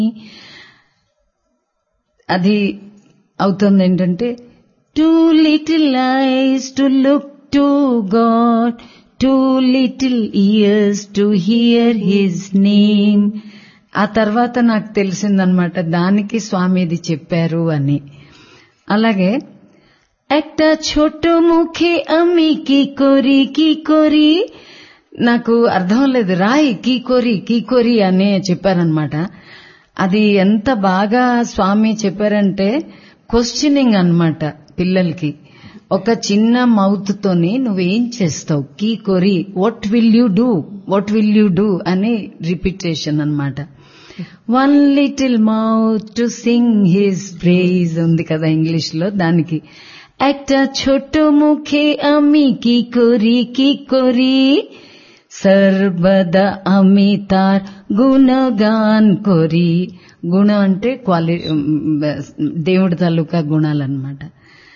అది అవుతుంది ఏంటంటే two little eyes to look to God two little ears to hear his name ఆ తర్వాత నాకు తెలిసిందనమాట దానికి స్వామి ఇది చెప్పారు అని అలాగే একটা ছোট মুখে আমি কি করি কি করি నాకు అర్థం లేదు రాయి కీ కొరి కీ కొరి అని చెప్పారనమాట అది ఎంత బాగా స్వామి చెప్పారంటే క్వశ్చనింగ్ అన్నమాట పిల్లలకి ఒక చిన్న మౌత్ తోని నువ్వేం చేస్తావు కీ కొరి what will you do what will you do అని రిపీటేషన్ అన్నమాట one little mouth to sing his praise ఉంది కదా ఇంగ్లీష్ లో దానికి একটা ছোট মুখে আমি কি করি কি করি సర్వదా আমি তার గుణగాన్ కొరి గుణం అంటే క్వాలి దేవుడి తాలూకా గుణాలన్నమాట